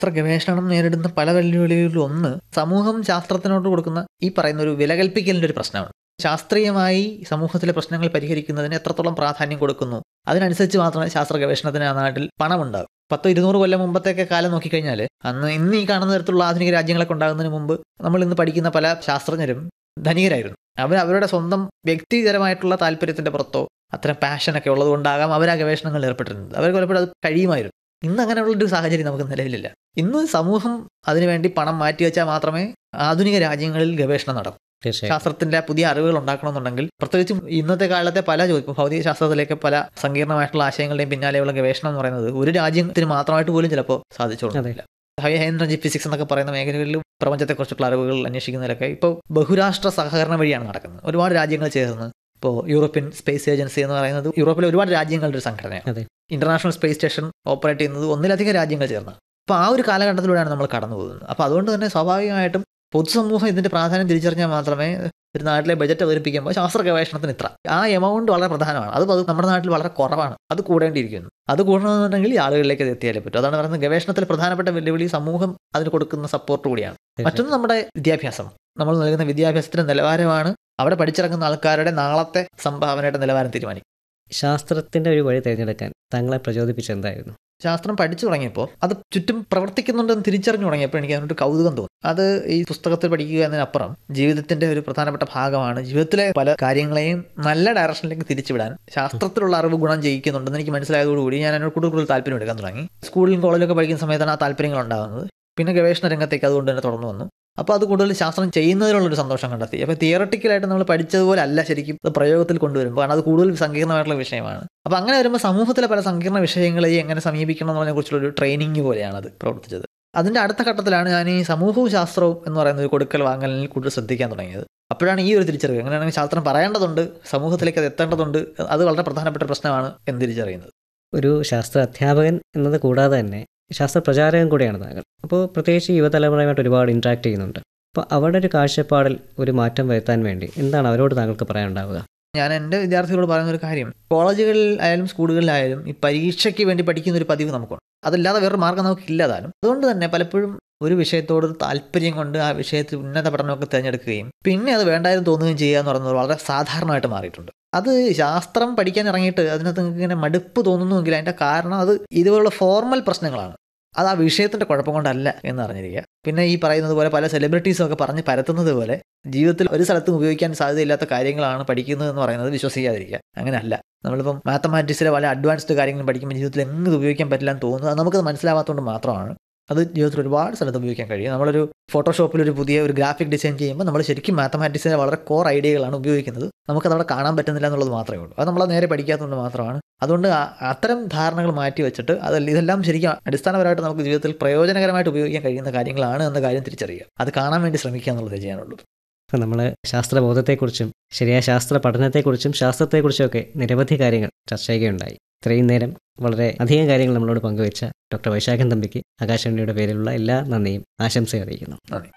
ശാസ്ത്ര ഗവേഷണം നേരിടുന്ന പല വെല്ലുവിളികളിലും ഒന്ന് സമൂഹം ശാസ്ത്രത്തിനോട് കൊടുക്കുന്ന ഈ പറയുന്ന ഒരു വില കൽപ്പിക്കലിൻ്റെ ഒരു പ്രശ്നമാണ് ശാസ്ത്രീയമായി സമൂഹത്തിലെ പ്രശ്നങ്ങൾ പരിഹരിക്കുന്നതിന് എത്രത്തോളം പ്രാധാന്യം കൊടുക്കുന്നു അതിനനുസരിച്ച് മാത്രമേ ശാസ്ത്ര ഗവേഷണത്തിന് ആ നാട്ടിൽ പണമുണ്ടാകും പത്തോ ഇരുന്നൂറ് കൊല്ലം മുമ്പത്തേക്ക് കാലം നോക്കിക്കഴിഞ്ഞാൽ അന്ന് ഇന്ന് ഈ കാണുന്ന തരത്തിലുള്ള ആധുനിക രാജ്യങ്ങളൊക്കെ ഉണ്ടാകുന്നതിന് മുമ്പ് നമ്മൾ ഇന്ന് പഠിക്കുന്ന പല ശാസ്ത്രജ്ഞരും ധനികരായിരുന്നു അവർ അവരുടെ സ്വന്തം വ്യക്തിപരമായിട്ടുള്ള താല്പര്യത്തിന്റെ പുറത്തോ അത്തരം പാഷനൊക്കെ ഉള്ളതുകൊണ്ടാകാം അവർ ആ ഗവേഷണങ്ങളിൽ ഏർപ്പെട്ടിരുന്നത് അവർക്ക് പലപ്പോഴും അത് കഴിയുമായിരുന്നു ഇന്ന് അങ്ങനെയുള്ളൊരു സാഹചര്യം നമുക്ക് നിലവിലില്ല ഇന്ന് സമൂഹം അതിനുവേണ്ടി പണം മാറ്റിവെച്ചാൽ മാത്രമേ ആധുനിക രാജ്യങ്ങളിൽ ഗവേഷണം നടക്കൂ തീർച്ചയായും ശാസ്ത്രത്തിന്റെ പുതിയ അറിവുകൾ ഉണ്ടാക്കണമെന്നുണ്ടെങ്കിൽ പ്രത്യേകിച്ചും ഇന്നത്തെ കാലത്തെ പല ജോ- ഇപ്പൊ ഭൗതിക ശാസ്ത്രത്തിലേക്ക് പല സങ്കീർണമായിട്ടുള്ള ആശയങ്ങളുടെയും പിന്നാലെയുള്ള ഗവേഷണം എന്ന് പറയുന്നത് ഒരു രാജ്യത്തിന് മാത്രമായിട്ട് പോലും ചിലപ്പോൾ സാധിച്ചോളുന്നില്ല ഹൈ എനർജി ഫിസിക്സ് എന്നൊക്കെ പറയുന്ന മേഖലകളിൽ പ്രപഞ്ചത്തെക്കുറിച്ചുള്ള അറിവുകൾ അന്വേഷിക്കുന്നതിലൊക്കെ ഇപ്പോൾ ബഹുരാഷ്ട്ര സഹകരണം വഴിയാണ് നടക്കുന്നത് ഒരുപാട് രാജ്യങ്ങൾ ചേർന്ന് ഇപ്പോൾ യൂറോപ്യൻ സ്പേസ് ഏജൻസി എന്ന് പറയുന്നത് യൂറോപ്പിലെ ഒരുപാട് രാജ്യങ്ങളുടെ ഒരു സംഘടനയാണ് അതെ. ഇന്റർനാഷണൽ സ്പേസ് സ്റ്റേഷൻ ഓപ്പറേറ്റ് ചെയ്യുന്നത് ഒന്നിലധികം രാജ്യങ്ങൾ ചേർന്ന് അപ്പോൾ ആ ഒരു കാലഘട്ടത്തിലൂടെയാണ് നമ്മൾ കടന്നു പോകുന്നത് അപ്പോൾ അതുകൊണ്ട് തന്നെ സ്വാഭാവികമായിട്ടും പൊതുസമൂഹം ഇതിന്റെ പ്രാധാന്യം തിരിച്ചറിഞ്ഞാൽ മാത്രമേ ഒരു നാട്ടിലെ ബജറ്റ് അവതരിപ്പിക്കുമ്പോൾ ശാസ്ത്ര ഗവേഷണത്തിന് ഇത്ര ആ എമൗണ്ട് വളരെ പ്രധാനമാണ് അത് അത് നമ്മുടെ നാട്ടിൽ വളരെ കുറവാണ് അത് കൂടേണ്ടിയിരിക്കുന്നു അത് കൂടണമെന്നുണ്ടെങ്കിൽ ഈ ആളുകളിലേക്ക് അത് എത്തിയാലേ പറ്റും അതാണ് പറയുന്നത് ഗവേഷണത്തിൽ പ്രധാനപ്പെട്ട വെല്ലുവിളി സമൂഹം അതിന് കൊടുക്കുന്ന സപ്പോർട്ട് കൂടിയാണ് മറ്റൊന്ന് നമ്മുടെ വിദ്യാഭ്യാസം നമ്മൾ നൽകുന്ന വിദ്യാഭ്യാസത്തിന്റെ നിലവാരമാണ് അവിടെ പഠിച്ചിറങ്ങുന്ന ആൾക്കാരുടെ നാളത്തെ സംഭാവനയുടെ നിലവാരം തീരുമാനിക്കും ശാസ്ത്രത്തിന്റെ ഒരു വഴി തിരഞ്ഞെടുക്കാൻ താങ്കളെ പ്രചോദിപ്പിച്ച എന്തായിരുന്നു ശാസ്ത്രം പഠിച്ചു തുടങ്ങിയപ്പോൾ അത് ചുറ്റും പ്രവർത്തിക്കുന്നുണ്ടെന്ന് തിരിച്ചറിഞ്ഞു തുടങ്ങിയപ്പോൾ എനിക്ക് അതിനൊരു കൗതുകം തോന്നി അത് ഈ പുസ്തകത്തിൽ പഠിക്കുക എന്നതിനപ്പുറം ജീവിതത്തിന്റെ ഒരു പ്രധാനപ്പെട്ട ഭാഗമാണ് ജീവിതത്തിലെ പല കാര്യങ്ങളെയും നല്ല ഡയറക്ഷനിലേക്ക് തിരിച്ചുവിടാൻ ശാസ്ത്രത്തിലുള്ള അറിവ് ഗുണം ചെയ്യിക്കുന്നുണ്ടെന്ന് എനിക്ക് മനസ്സിലായതോടുകൂടി ഞാൻ അതിനോട് കൂടുതൽ കൂടുതൽ താല്പര്യം എടുക്കാൻ തുടങ്ങി സ്കൂളിലും കോളേജിലൊക്കെ പഠിക്കുന്ന സമയത്താണ് ആ താല്പര്യങ്ങൾ ഉണ്ടാകുന്നത് പിന്നെ ഗവേഷണ രംഗത്തേക്ക് അതുകൊണ്ട് തന്നെ തുടർന്നു വന്നു അപ്പോൾ അത് കൂടുതൽ ശാസ്ത്രം ചെയ്യുന്നതിനുള്ളൊരു സന്തോഷം കണ്ടെത്തി അപ്പോൾ തിയറട്ടിക്കലായിട്ട് നമ്മൾ പഠിച്ചതുപോലെ അല്ല ശരിക്കും അത് പ്രയോഗത്തിൽ കൊണ്ടുവരുമ്പോൾ കാരണം അത് കൂടുതൽ സങ്കീർണമായിട്ടുള്ള വിഷയമാണ് അപ്പോൾ അങ്ങനെ വരുമ്പോൾ സമൂഹത്തിലെ പല സങ്കീർണ വിഷയങ്ങളെ എങ്ങനെ സമീപിക്കണം എന്നതിനെ കുറിച്ചുള്ള ഒരു ട്രെയിനിങ് പോലെയാണ് അത് പ്രവർത്തിച്ചത് അതിൻ്റെ അടുത്ത ഘട്ടത്തിലാണ് ഞാൻ ഈ സമൂഹവും ശാസ്ത്രവും എന്ന് പറയുന്ന ഒരു കൊടുക്കൽ വാങ്ങലിൽ കൂടുതൽ ശ്രദ്ധിക്കാൻ തുടങ്ങിയത് അപ്പോഴാണ് ഈ ഒരു തിരിച്ചറിവ് അങ്ങനെയാണെങ്കിൽ ശാസ്ത്രം പറയേണ്ടതുണ്ട് സമൂഹത്തിലേക്ക് അത് എത്തേണ്ടതുണ്ട് അത് വളരെ പ്രധാനപ്പെട്ട പ്രശ്നമാണ് എന്ന് തിരിച്ചറിയുന്നത് ഒരു ശാസ്ത്ര അധ്യാപകൻ എന്നത് കൂടാതെ തന്നെ ശാസ്ത്ര പ്രചാരകൻ കൂടിയാണ് താങ്കൾ അപ്പോൾ പ്രത്യേകിച്ച് യുവതലമുറയുമായിട്ട് ഒരുപാട് ഇൻട്രാക്ട് ചെയ്യുന്നുണ്ട് അപ്പോൾ അവരുടെ ഒരു കാഴ്ചപ്പാടിൽ ഒരു മാറ്റം വരുത്താൻ വേണ്ടി എന്താണ് അവരോട് താങ്കൾക്ക് പറയാനുണ്ടാവുക ഞാൻ എൻ്റെ വിദ്യാർത്ഥികളോട് പറയുന്ന ഒരു കാര്യം കോളേജുകളിൽ ആയാലും സ്കൂളുകളിലായാലും ഈ പരീക്ഷയ്ക്ക് വേണ്ടി പഠിക്കുന്ന ഒരു പതിവ് നമുക്കുണ്ട് അതല്ലാതെ വേറൊരു മാർഗ്ഗം നമുക്ക് ഇല്ലതാനും അതുകൊണ്ട് തന്നെ പലപ്പോഴും ഒരു വിഷയത്തോട് താല്പര്യം കൊണ്ട് ആ വിഷയത്തിൽ ഉന്നത പഠനമൊക്കെ തിരഞ്ഞെടുക്കുകയും പിന്നെ അത് വേണ്ടായിരുന്നു തോന്നുകയും ചെയ്യുക എന്ന് പറയുന്നത് വളരെ സാധാരണമായിട്ട് മാറിയിട്ടുണ്ട് അത് ശാസ്ത്രം പഠിക്കാൻ ഇറങ്ങിയിട്ട് അതിനകത്ത് നിങ്ങൾക്ക് ഇങ്ങനെ മടുപ്പ് തോന്നുന്നുവെങ്കിൽ അതിൻ്റെ കാരണം അത് ഇതുപോലുള്ള ഫോർമൽ പ്രശ്നങ്ങളാണ് അത് ആ വിഷയത്തിന്റെ കുഴപ്പം കൊണ്ടല്ല എന്ന് അറിഞ്ഞിരിക്കുക പിന്നെ ഈ പറയുന്നത് പോലെ പല സെലിബ്രിറ്റീസും ഒക്കെ പറഞ്ഞ് പരത്തുന്നത് പോലെ ജീവിതത്തിൽ ഒരു സ്ഥലത്തും ഉപയോഗിക്കാൻ സാധ്യതയില്ലാത്ത കാര്യങ്ങളാണ് പഠിക്കുന്നത് എന്ന് പറയുന്നത് വിശ്വസിക്കാതിരിക്കുക അങ്ങനെയല്ല നമ്മളിപ്പം മാത്തമാറ്റിക്സിലെ പല അഡ്വാൻസ്ഡ് കാര്യങ്ങളും പഠിക്കുമ്പോൾ ജീവിതത്തിൽ എങ്ങും ഇത് ഉപയോഗിക്കാൻ പറ്റില്ല എന്ന് തോന്നുന്നത് അത് നമുക്കത് മനസ്സിലാവാത്തതുകൊണ്ട് മാത്രമാണ് അത് ജീവിതത്തിൽ ഒരുപാട് സ്ഥലത്ത് ഉപയോഗിക്കാൻ കഴിയും നമ്മളൊരു ഫോട്ടോഷോപ്പിൽ ഒരു പുതിയ ഒരു ഗ്രാഫിക് ഡിസൈൻ ചെയ്യുമ്പോൾ നമ്മൾ ശരിക്കും മാത്തമാറ്റിക്സിലെ വളരെ കോർ ഐഡിയകളാണ് ഉപയോഗിക്കുന്നത് നമുക്കത് അവിടെ കാണാൻ പറ്റുന്നില്ല എന്നുള്ളത് മാത്രമേ ഉള്ളൂ അത് നമ്മൾ നേരെ പഠിക്കാത്തതുകൊണ്ട് മാത്രമാണ് അതുകൊണ്ട് ആ- അത്തരം ധാരണകൾ മാറ്റി വെച്ചിട്ട് അതല്ല ഇതെല്ലാം ശരിക്കും അടിസ്ഥാനപരമായിട്ട് നമുക്ക് ജീവിതത്തിൽ പ്രയോജനകരമായിട്ട് ഉപയോഗിക്കാൻ കഴിയുന്ന കാര്യങ്ങളാണ് എന്ന കാര്യം തിരിച്ചറിയുക അത് കാണാൻ വേണ്ടി ശ്രമിക്കുക എന്നുള്ളത് ചെയ്യാനുള്ളൂ അപ്പോൾ നമ്മൾ ശാസ്ത്രബോധത്തെക്കുറിച്ചും ശരിയായ ശാസ്ത്ര പഠനത്തെക്കുറിച്ചും ശാസ്ത്രത്തെക്കുറിച്ചും ഒക്കെ നിരവധി കാര്യങ്ങൾ ചർച്ച ചെയ്യുകയുണ്ടായി ഇത്രയും നേരം വളരെ അധികം കാര്യങ്ങൾ നമ്മളോട് പങ്കുവെച്ച ഡോക്ടർ വൈശാഖൻ തമ്പിക്ക് ആകാശവാണിയുടെ പേരിലുള്ള എല്ലാ നന്ദിയും ആശംസയും അറിയിക്കുന്നു നന്ദി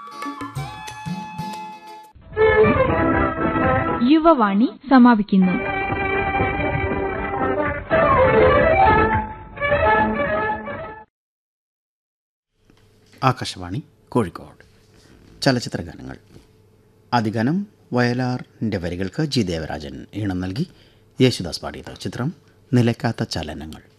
യുവവാണി സമാപിക്കുന്നു ആകാശവാണി കോഴിക്കോട് ചലച്ചിത്ര ഗാനങ്ങൾ ആദ്യഗാനം വയലാറിൻ്റെ വരികൾക്ക് ജി ദേവരാജൻ ഈണം നൽകി യേശുദാസ് പാടിയത് ചിത്രം നിലയ്ക്കാത്ത ചലനങ്ങൾ